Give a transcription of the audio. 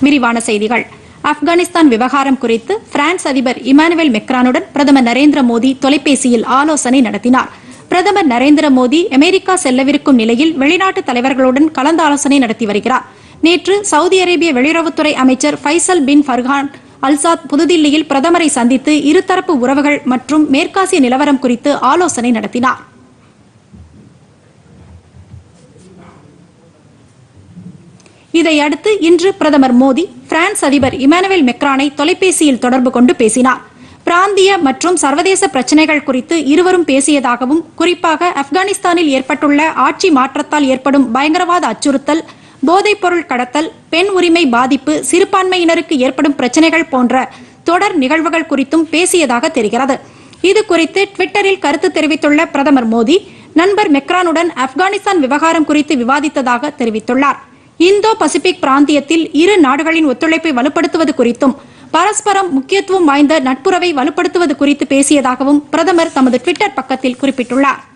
விரிவான செய்திகள் ஆப்கானிஸ்தான் விவகாரம் குறித்து பிரான்ஸ் அதிபர் இமானுவேல் மெக்ரானுடன் பிரதமர் நரேந்திர மோடி தொலைபேசியில் ஆலோசனை நடத்தினார் பிரதமர் நரேந்திர மோடி அமெரிக்கா செல்லவிருக்கும் நிலையில் வெளிநாட்டு தலைவர்களுடன் கலந்தாலோசனை நடத்தி வருகிறார் நேற்று சவுதி அரேபிய வெளியுறவுத்துறை அமைச்சர் ஃபைசல் பின் ஃபர்ஹான் அல்சாத் புதுதில்லியில் பிரதமரை சந்தித்து இருதரப்பு உறவுகள் மற்றும் மேற்காசிய நிலவரம் குறித்து ஆலோசனை நடத்தினார் இதையடுத்து இன்று பிரதமர் மோடி பிரான்ஸ் அதிபர் இமானுவேல் மெக்ரானை தொலைபேசியில் தொடர்பு கொண்டு பேசினார் பிராந்திய மற்றும் சர்வதேச பிரச்சினைகள் குறித்து இருவரும் பேசியதாகவும் குறிப்பாக ஆப்கானிஸ்தானில் ஏற்பட்டுள்ள ஆட்சி மாற்றத்தால் ஏற்படும் பயங்கரவாத அச்சுறுத்தல் போதைப்பொருள் கடத்தல் பெண் உரிமை பாதிப்பு சிறுபான்மையினருக்கு ஏற்படும் பிரச்சினைகள் போன்ற தொடர் நிகழ்வுகள் குறித்தும் பேசியதாக தெரிகிறது இது குறித்து ட்விட்டரில் கருத்து தெரிவித்துள்ள பிரதமர் மோடி நண்பர் மெக்ரானுடன் ஆப்கானிஸ்தான் விவகாரம் குறித்து விவாதித்ததாக தெரிவித்துள்ளார் இந்தோ பசிபிக் பிராந்தியத்தில் இரு நாடுகளின் ஒத்துழைப்பை வலுப்படுத்துவது குறித்தும் பரஸ்பரம் முக்கியத்துவம் வாய்ந்த நட்புறவை வலுப்படுத்துவது குறித்து பேசியதாகவும் பிரதமர் தமது ட்விட்டர் பக்கத்தில் குறிப்பிட்டுள்ளார்